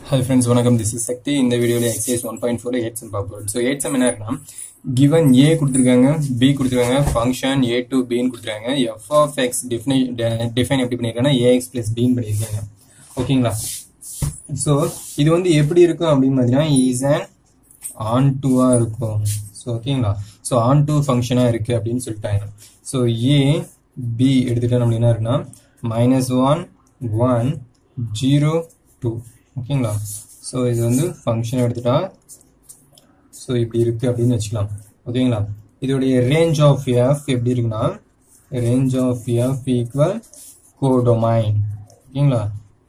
hi friends வணக்கம் this is Sakthi இந்த வீடியோவில் exercise one point four eight sum பார்க்க போகிறோம் ஸோ எயிட் சம் என்ன இருக்குன்னா கிவன் ஏ கொடுத்துருக்காங்க பி கொடுத்துருக்காங்க ஃபங்க்ஷன் ஏ டு பின்னு கொடுத்துருக்காங்க எஃப் ஆஃப் எக்ஸ் டிஃபினை டிஃபைன் எப்படி பண்ணியிருக்காங்கன்னா ஏஎக்ஸ் பிளஸ் பின்னு பண்ணியிருக்காங்க ஓகேங்களா ஸோ இது வந்து எப்படி இருக்கும் அப்படின்னு பார்த்தீங்கன்னா இஸ் அன் ஆன் டூவாக இருக்கும் ஸோ ஓகேங்களா ஸோ ஆன் டூ ஃபங்க்ஷனாக இருக்குது அப்படின்னு சொல்லிட்டாங்க ஸோ ஏ பி எடுத்துட்டோம் அப்படின்னா இருக்குன்னா minus one one zero two ஓகேங்களா ஸோ இது வந்து ஃபங்க்ஷன் எடுத்துட்டா ஸோ இப்படி இருக்குது அப்படின்னு வச்சுக்கலாம் ஓகேங்களா இதோடைய ரேஞ்ச் ஆஃப் எஃப் எப்படி இருக்குன்னா range of F equal codomain ஓகேங்களா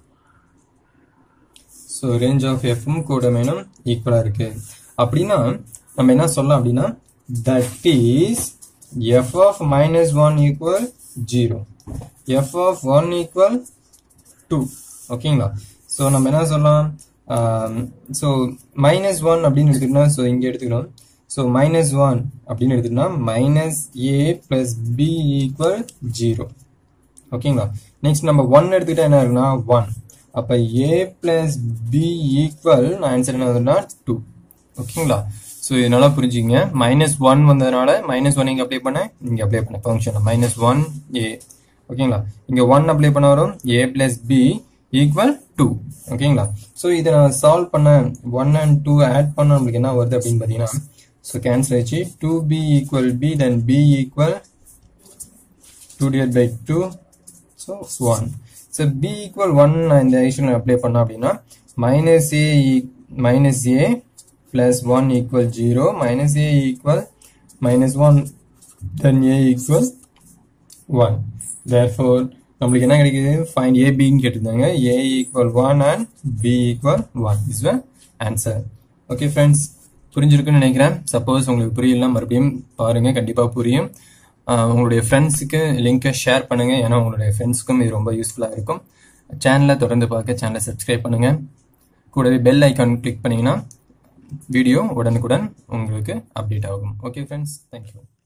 ஸோ ரேஞ்ச் ஆஃப் எஃப்பும் கோடொமைனும் ஈக்குவலாக இருக்கு அப்படின்னா நம்ம என்ன சொல்லலாம் அப்படின்னா that is F of minus one equal zero F of one equal two ஓகேங்களா ஸோ நம்ம என்ன சொல்லலாம் ஸோ மைனஸ் ஒன் அப்படின்னு எடுத்துக்கிட்டோம்னா ஸோ இங்கே எடுத்துக்கணும் ஸோ மைனஸ் ஒன் அப்படின்னு எடுத்துக்கிட்டோம்னா minus A plus B equal zero ஓகேங்களா நெக்ஸ்ட் நம்ம ஒன் எடுத்துக்கிட்டா என்ன இருக்குன்னா ஒன் அப்போ ஏ பிளஸ் பி ஈக்குவல் நான் ஆன்சர் என்ன வருதுன்னா டூ ஓகேங்களா ஸோ இதனால புரிஞ்சுங்க மைனஸ் ஒன் வந்ததுனால மைனஸ் ஒன் இங்கே அப்ளை பண்ணேன் இங்கே அப்ளை பண்ண ஃபங்க்ஷன் மைனஸ் ஒன் ஏ ஓகேங்களா இங்கே ஒன் அப்ளை பண்ண வரும் A plus B equal two ஓகேங்களா ஸோ இதை நான் சால்வ் பண்ண ஒன் அண்ட் டூ ஆட் பண்ண நம்மளுக்கு என்ன வருது அப்படின்னு பார்த்தீங்கன்னா ஸோ கேன்சல் ஆச்சு two B equal B then B equal two divide by two so one so B equal one நான் இந்த ஐஷன் அப்ளை பண்ணோம் அப்படின்னா minus A minus A plus one equal zero minus A equal minus one then A equal one therefore நம்மளுக்கு என்ன கிடைக்குது fine A பின்னு கேட்டிருந்தாங்க A equal one and B equal one is the answer okay friends புரிஞ்சிருக்குன்னு நினைக்கிறேன் suppose உங்களுக்கு புரியலாம் மறுபடியும் பாருங்க கண்டிப்பாக புரியும் உங்களுடைய ஃப்ரெண்ட்ஸுக்கு லிங்கை ஷேர் பண்ணுங்க ஏன்னா உங்களுடைய ஃப்ரெண்ட்ஸுக்கும் இது ரொம்ப யூஸ்ஃபுல்லாக இருக்கும் சேனலை தொடர்ந்து பார்க்க சேனலை சப்ஸ்கிரைப் பண்ணுங்க கூடவே பெல் ஐக்கான் கிளிக் பண்ணீங்கன்னா வீடியோ உடனுக்குடன் உங்களுக்கு அப்டேட் ஆகும் ஓகே ஃப்ரெண்ட்ஸ் தேங்க்யூ